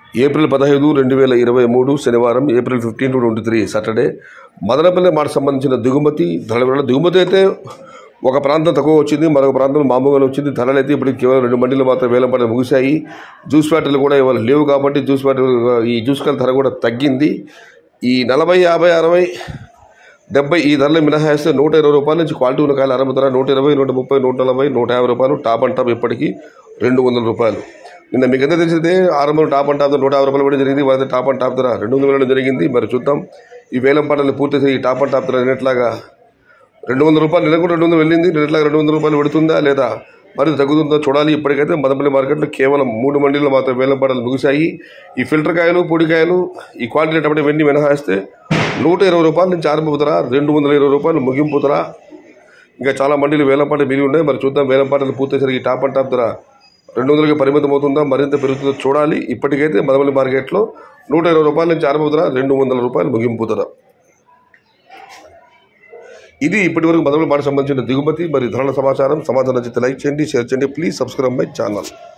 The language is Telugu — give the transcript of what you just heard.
ఏప్రిల్ పదహైదు రెండు వేల ఇరవై మూడు శనివారం April fifteen two twenty three Saturday Madanapalle మాట సంబంధించిన దిగుమతి ధరల వివరాలు దిగుమతి అయితే ఒక ప్రాంతం తక్కువ వచ్చింది మరొక ప్రాంతం మామూలుగా వచ్చింది ధరలు అయితే ఇప్పటికి కేవలం రెండు మండీలు మాత్రం వేలం పడి ముగిశాయి జ్యూస్ ఫ్యాక్టరీలు కూడా ఇవాళ లేవు కాబట్టి జ్యూస్ ఫ్యాక్టరీ ఈ జ్యూస్ కాయల ధర కూడా తగ్గింది ఈ నలభై యాభై అరవై డెబ్బై ఈ ధరలు మినహాయిస్తే నూట ఇరవై రూపాయల నుంచి క్వాలిటీ ఉన్న కాయలు ఆరంభ ధర నూట ఇరవై నూట ముప్పై నూట నలభై నూట యాభై రూపాయలు టాప్ అండ్ టాప్ ఇప్పటికీ రెండు వందల రూపాయలు నిన్న మీకు ఎంత తెలిసిందే ఆరంభం టాప్ అండ్ టాప్ ధర నూట యాభై రూపాయలు కూడా జరిగింది వాళ్ళ టాప్ అండ్ టాప్ ధర రెండు వందల వేల జరిగింది మరి చూద్దాం ఈ వేలం పాటలు పూర్తి చేసి ఈ టాప్ అండ్ టాప్ ధర నిన్నట్లాగా రెండు వందల రూపాయలు నిన్న కూడా రెండు వందలు వెళ్ళింది నిన్నట్లాగా రెండు వందల రూపాయలు పెడుతుందా లేదా మరి తగ్గుతుందో చూడాలి ఇప్పటికైతే మదనపల్లి మార్కెట్లో కేవలం మూడు మండీలు మాత్రం వేలం పాటలు ముగిశాయి ఈ ఫిల్టర్ కాయలు పొడికాయలు ఈ క్వాలిటీ అటువంటి వెండి మినహాయిస్తే నూట ఇరవై రూపాయల నుంచి ఆరంభ ధర రెండు వందల ఇరవై రూపాయలు ముగింపు ధర ఇంకా చాలా మండీలు వేలంపాట మిగిలి ఉన్నాయి మరి చూద్దాం వేలంపాటలు పూర్తయ్యేసరికి ఈ టాప్ అండ్ టాప్ ధర రెండు వందలకి పరిమితం అవుతుందా మరింత పెరుగుతుందో చూడాలి ఇప్పటికైతే మదమల్లి మార్కెట్లో నూట ఇరవై రూపాయల నుంచి ఆరంభ ధర రెండు వందల రూపాయలు ముగింపు ధర ఇది ఇప్పటివరకు మదమల్లి మాట సంబంధించిన దిగుమతి మరియు ధరల సమాచారం సమాధానం నచ్చితే లైక్ చేయండి షేర్ చేయండి ప్లీజ్ సబ్స్క్రైబ్ మై ఛానల్